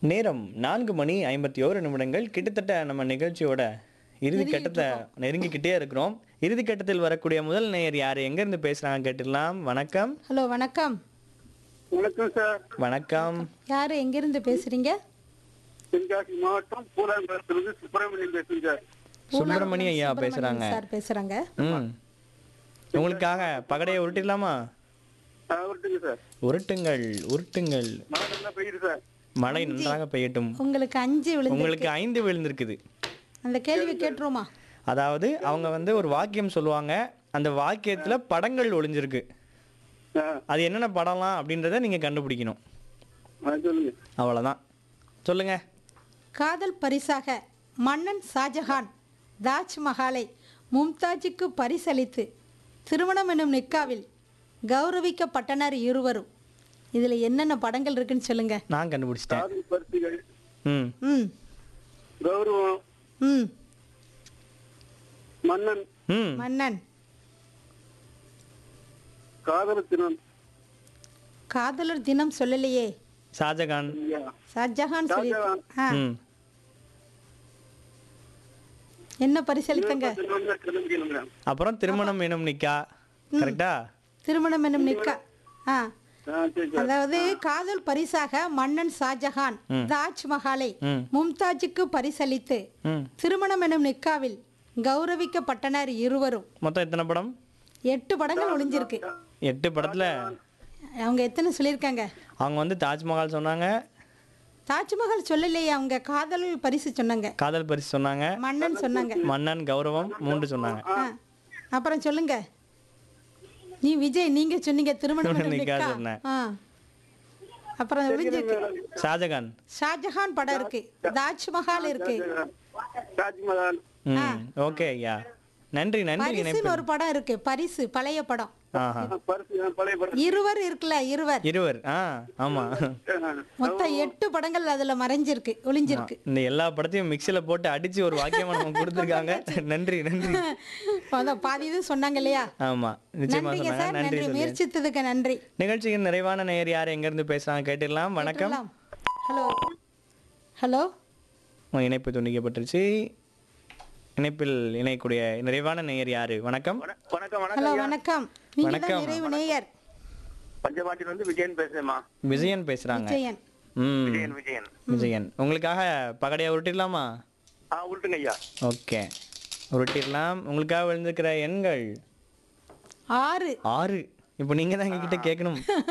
நேரம் நான்கு மணி ஐம்பத்தி ஓரு நிமிடங்கள் கிட்டத்தட்ட நம்ம நிகழ்ச்சியோட இறுதி கட்டத்தை நெருங்கிக்கிட்டே இருக்கிறோம் இறுதி கட்டத்தில் வரக்கூடிய முதல் நேயர் யார் எங்கேருந்து பேசுகிறாங்க கேட்டுடலாம் வணக்கம் ஹலோ வணக்கம் வணக்கம் சார் வணக்கம் யார் எங்கிருந்து பேசுறீங்க தென்காசி மாவட்டம் பூலாங்குளத்திலிருந்து சுப்பிரமணியன் பேசுறேன் சார் சுப்பிரமணியம் ஐயா பேசுகிறாங்க சார் பேசுறாங்க ம் உங்களுக்காக பகடையை உருட்டிடலாமா ஆ, வரட்டுங்க சார் உருட்டுங்கள் உருட்டுங்கள் மழை நல்லா பெய்யுது சார் மழை நன்றாக பெய்யட்டும் உங்களுக்கு அஞ்சு விழுந்து உங்களுக்கு ஐந்து விழுந்திருக்குது அந்த கேள்வி கேட்டுருமா அதாவது அவங்க வந்து ஒரு வாக்கியம் சொல்லுவாங்க அந்த வாக்கியத்துல படங்கள் ஒளிஞ்சிருக்கு ஆ, அது என்னென்ன படம்லாம் அப்படின்றத நீங்க கண்டுபிடிக்கணும் ஆ, சொல்லுங்க அவ்வளவுதான் சொல்லுங்க காதல் பரிசாக மன்னன் ஷாஜஹான் தாஜ்மஹாலை மும்தாஜுக்கு பரிசளித்து திருமணம் எனும் நிக்காவில் கௌரவிக்கப்பட்டனர் இருவரும் இதுல என்னென்ன படங்கள் இருக்குன்னு சொல்லுங்க நான் கண்டுபிடிச்சிட்டேன் காதல் பரிசுகள் ம் ம் கௌரவம் ம் மன்னன் ம் மன்னன் காதல் தினம் காதலர் தினம் சொல்லலையே ஷாஜகான் ஐயா. ஷாஜஹான் சொல்லி ஆ ம் என்ன பரிசளித்தங்க திருமணம் கிளம்பிக்கணுங்க. அப்புறம் திருமணம் எனும் நிக்கா கரெக்டா திருமணம் எனும் நிக்கா ஆ ஆ, சரி சார் அதாவது காதல் பரிசாக மன்னன் ஷாஜஹான் தாஜ்மஹாலை ம். மும்தாஜுக்கு பரிசளித்து ம் திருமணம் எனும் நிக்காவில் கௌரவிக்கப்பட்டனர் இருவரும் மொத்தம் எத்தனை படம் எட்டு படங்கள் ஒளிஞ்சிருக்கு எட்டு படத்துல அவங்க எத்தனை சொல்லியிருக்காங்க அவங்க வந்து தாஜ்மஹால் சொன்னாங்க தாஜ்மஹால் சொல்லலையே அவங்க காதல் பரிசு சொன்னாங்க காதல் பரிசு சொன்னாங்க மன்னன் சொன்னாங்க மன்னன் கௌரவம் மூன்று சொன்னாங்க ஆ. அப்புறம் சொல்லுங்க நீ விஜய் நீங்க சொன்னீங்க திருமணம் எனும் நிக்கா நிக்கா சொன்னேன். ஆ அப்புறம் ஒளிஞ்சிருக்கு ஷாஜகான் ஷாஜஹான் படம் இருக்கு தாஜ்மஹால் இருக்கு தாஜ்மஹால் ம் ஓகே ஐயா நன்றி நன்றி இணைப்பு பரிசுன்னு ஒரு படம் இருக்கு பரிசு பழைய படம் ஆஹா ஆ, பரிசு ஆ, பழைய பரிசு இருவர் இருக்குல்ல இருவர் இருவர் ஆ ஆமா ஆ, மொத்தம் எட்டு படங்கள் அதுல மறைஞ்சிருக்கு ஒளிஞ்சிருக்கு இந்த எல்லா படத்தையும் மிக்ஸில போட்டு அடிச்சு ஒரு வாக்கியமா நம்ம கொடுத்துருக்காங்க நன்றி நன்றி அதான் பாதி இது சொன்னாங்க இல்லையா ஆமா நிச்சயமா நன்றிங்க சொன்னாங்க சார் நன்றி நன்றி சொல்லு முயற்சித்ததுக்கு நன்றி நிகழ்ச்சியின் நிறைவான நேயர் யார் எங்க இருந்து பேசுறாங்க கேட்டுடலாம் வணக்கம் ஹலோ ஹலோ உங்க இணைப்பு துண்டிக்கப்பட்டுருச்சு இணைப்பில் இணையக்கூடிய நிறைவான நேயர் யாரு வணக்கம் வணக்கம் வணக்கம் ஹலோ வணக்கம் நீங்க தான் வணக்கம். நிறைவு நேயர் பஞ்சபாட்டில இருந்து விஜயன் பேசுறேம்மா விஜயன் பேசுறாங்க விஜயன் ம் விஜயன் விஜயன் விஜயன் உங்களுக்காக பகடையா உருட்டிடலாமா ஆ உருட்டுங்க ஐயா ஓகே உருட்டிடலாம் உங்களுக்காக விழுந்திருக்கிற எண்கள் ஆறு ஆறு இப்போ நீங்க தான் எங்ககிட்ட கேட்கணும்